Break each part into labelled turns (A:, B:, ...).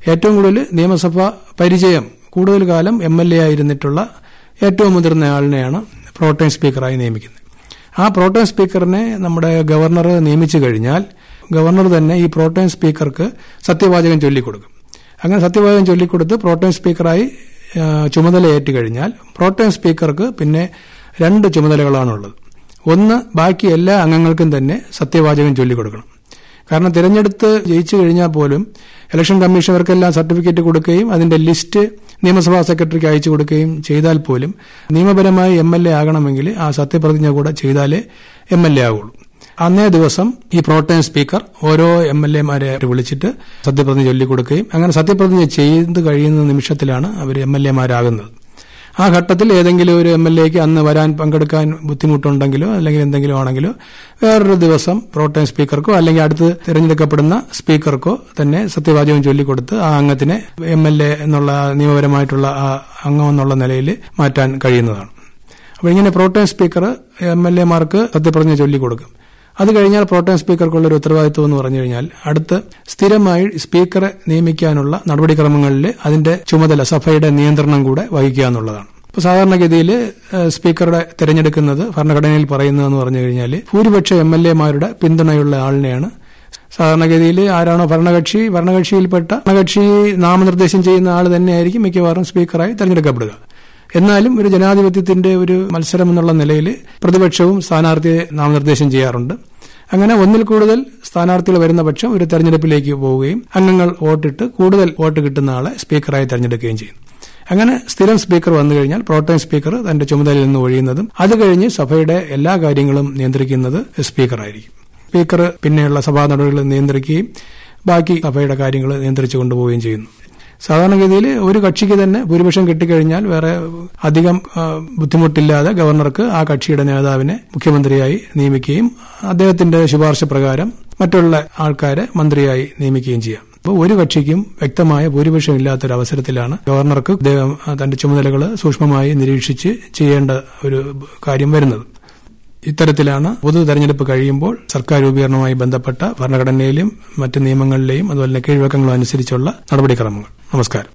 A: ഏറ്റവും കൂടുതൽ നിയമസഭാ പരിചയം കൂടുതൽ കാലം എം എൽ എ ആയിരുന്നിട്ടുള്ള ഏറ്റവും മുതിർന്ന ആളിനെയാണ് പ്രോട്ടേം സ്പീക്കറായി നിയമിക്കുന്നത് ആ പ്രോട്ടേം സ്പീക്കറിനെ നമ്മുടെ ഗവർണർ നിയമിച്ചു കഴിഞ്ഞാൽ ഗവർണർ തന്നെ ഈ പ്രോട്ടേം സ്പീക്കർക്ക് സത്യവാചകം ചൊല്ലിക്കൊടുക്കും അങ്ങനെ സത്യവാചകം ചൊല്ലിക്കൊടുത്ത് പ്രോട്ടേം സ്പീക്കറായി ആ, ചുമതല ഏറ്റുകഴിഞ്ഞാൽ പ്രോട്ടേം സ്പീക്കർക്ക് പിന്നെ രണ്ട് ചുമതലകളാണുള്ളത് ഒന്ന് ബാക്കി എല്ലാ അംഗങ്ങൾക്കും തന്നെ സത്യവാചകം ചൊല്ലിക്കൊടുക്കണം കാരണം തിരഞ്ഞെടുത്ത് ജയിച്ചു കഴിഞ്ഞാൽ പോലും ഇലക്ഷൻ കമ്മീഷൻ അവർക്കെല്ലാം സർട്ടിഫിക്കറ്റ് കൊടുക്കുകയും അതിന്റെ ലിസ്റ്റ് നിയമസഭാ സെക്രട്ടറിക്ക് അയച്ചു കൊടുക്കുകയും ചെയ്താൽ പോലും നിയമപരമായി എം എൽ എ ആകണമെങ്കിൽ ആ സത്യപ്രതിജ്ഞ കൂടെ ചെയ്താലേ എം എൽ എ ആകുള്ളൂ അന്നേ ദിവസം ഈ പ്രോട്ടേം സ്പീക്കർ ഓരോ എം എൽ എമാരെ വിളിച്ചിട്ട് സത്യപ്രതിജ്ഞ ചൊല്ലിക്കൊടുക്കുകയും അങ്ങനെ സത്യപ്രതിജ്ഞ ചെയ്ത് കഴിയുന്ന നിമിഷത്തിലാണ് അവർ എം എൽ എമാരാകുന്നത് ആ ഘട്ടത്തിൽ ഏതെങ്കിലും ഒരു എം എൽ എക്ക് അന്ന് വരാൻ പങ്കെടുക്കാൻ ബുദ്ധിമുട്ടുണ്ടെങ്കിലോ അല്ലെങ്കിൽ എന്തെങ്കിലും ആണെങ്കിലോ വേറൊരു ദിവസം പ്രോട്ടേം സ്പീക്കർക്കോ അല്ലെങ്കിൽ അടുത്ത് തിരഞ്ഞെടുക്കപ്പെടുന്ന സ്പീക്കർക്കോ തന്നെ സത്യവാചകം ചൊല്ലിക്കൊടുത്ത് ആ അംഗത്തിനെ എം എൽ എ എന്നുള്ള നിയമപരമായിട്ടുള്ള ആ അംഗം എന്നുള്ള നിലയിൽ മാറ്റാൻ കഴിയുന്നതാണ് അപ്പോൾ ഇങ്ങനെ പ്രോട്ടേം സ്പീക്കർ എം എൽ എമാർക്ക് സത്യപ്രതിജ്ഞ ചൊല്ലിക്കൊടുക്കും അത് കഴിഞ്ഞാൽ പ്രോട്ടേം സ്പീക്കർക്കുള്ള ഒരു ഉത്തരവാദിത്വം എന്ന് പറഞ്ഞു കഴിഞ്ഞാൽ അടുത്ത് സ്ഥിരമായി സ്പീക്കറെ നിയമിക്കാനുള്ള നടപടിക്രമങ്ങളിൽ അതിന്റെ ചുമതല സഭയുടെ നിയന്ത്രണം കൂടെ വഹിക്കുക എന്നുള്ളതാണ് ഇപ്പോൾ സാധാരണഗതിയിൽ സ്പീക്കറുടെ തിരഞ്ഞെടുക്കുന്നത് ഭരണഘടനയിൽ പറയുന്നതെന്ന് പറഞ്ഞു കഴിഞ്ഞാൽ ഭൂരിപക്ഷ എം എൽ എമാരുടെ പിന്തുണയുള്ള ആളിനെയാണ് സാധാരണഗതിയിൽ ആരാണോ ഭരണകക്ഷി ഭരണകക്ഷിയിൽപ്പെട്ട ഭരണകക്ഷി നാമനിർദ്ദേശം ചെയ്യുന്ന ആൾ തന്നെയായിരിക്കും മിക്കവാറും സ്പീക്കറായി തെരഞ്ഞെടുക്കപ്പെടുക എന്നാലും ഒരു ജനാധിപത്യത്തിന്റെ ഒരു മത്സരം എന്നുള്ള നിലയിൽ പ്രതിപക്ഷവും സ്ഥാനാർത്ഥിയെ നാമനിർദ്ദേശം ചെയ്യാറുണ്ട് അങ്ങനെ ഒന്നിൽ കൂടുതൽ സ്ഥാനാർത്ഥികൾ വരുന്ന പക്ഷം ഒരു തെരഞ്ഞെടുപ്പിലേക്ക് പോവുകയും അംഗങ്ങൾ വോട്ടിട്ട് കൂടുതൽ വോട്ട് കിട്ടുന്ന ആളെ സ്പീക്കറായി തെരഞ്ഞെടുക്കുകയും ചെയ്യും അങ്ങനെ സ്ഥിരം സ്പീക്കർ വന്നു കഴിഞ്ഞാൽ പ്രോട്ടേം സ്പീക്കർ തന്റെ ചുമതലയിൽ നിന്ന് ഒഴിയുന്നതും അത് കഴിഞ്ഞ് സഭയുടെ എല്ലാ കാര്യങ്ങളും നിയന്ത്രിക്കുന്നത് സ്പീക്കറായിരിക്കും സ്പീക്കർ പിന്നെയുള്ള സഭാ നടപടികൾ നിയന്ത്രിക്കുകയും ബാക്കി സഭയുടെ കാര്യങ്ങൾ നിയന്ത്രിച്ചു കൊണ്ടുപോവുകയും ചെയ്യുന്നു സാധാരണഗതിയിൽ ഒരു കക്ഷിക്ക് തന്നെ ഭൂരിപക്ഷം കിട്ടിക്കഴിഞ്ഞാൽ വേറെ അധികം ആ, ബുദ്ധിമുട്ടില്ലാതെ ഗവർണർക്ക് ആ കക്ഷിയുടെ നേതാവിനെ മുഖ്യമന്ത്രിയായി നിയമിക്കുകയും അദ്ദേഹത്തിന്റെ ശുപാർശ പ്രകാരം മറ്റുള്ള ആൾക്കാരെ മന്ത്രിയായി നിയമിക്കുകയും ചെയ്യാം അപ്പോൾ ഒരു കക്ഷിക്കും വ്യക്തമായ ഭൂരിപക്ഷം ഇല്ലാത്തൊരു അവസരത്തിലാണ് ഗവർണർക്ക് അദ്ദേഹം ആ, തന്റെ ചുമതലകൾ സൂക്ഷ്മമായി നിരീക്ഷിച്ച് ചെയ്യേണ്ട ഒരു കാര്യം വരുന്നത് ഇത്തരത്തിലാണ് പൊതു തെരഞ്ഞെടുപ്പ് കഴിയുമ്പോൾ സർക്കാർ രൂപീകരണവുമായി ബന്ധപ്പെട്ട ഭരണഘടനയിലും മറ്റ് നിയമങ്ങളിലെയും അതുപോലെ തന്നെ കീഴ്വഴക്കങ്ങളും അനുസരിച്ചുള്ള നടപടിക്രമങ്ങൾ നമസ്കാരം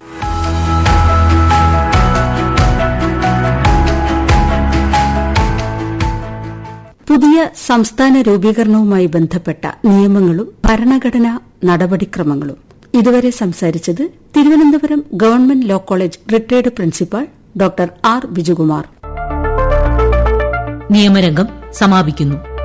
B: പുതിയ സംസ്ഥാന രൂപീകരണവുമായി ബന്ധപ്പെട്ട നിയമങ്ങളും ഭരണഘടനാ നടപടിക്രമങ്ങളും ഇതുവരെ സംസാരിച്ചത് Thiruvananthapuram government law college retired principal doctor R Bijukumar
C: നിയമരംഗം സമാപിക്കുന്നു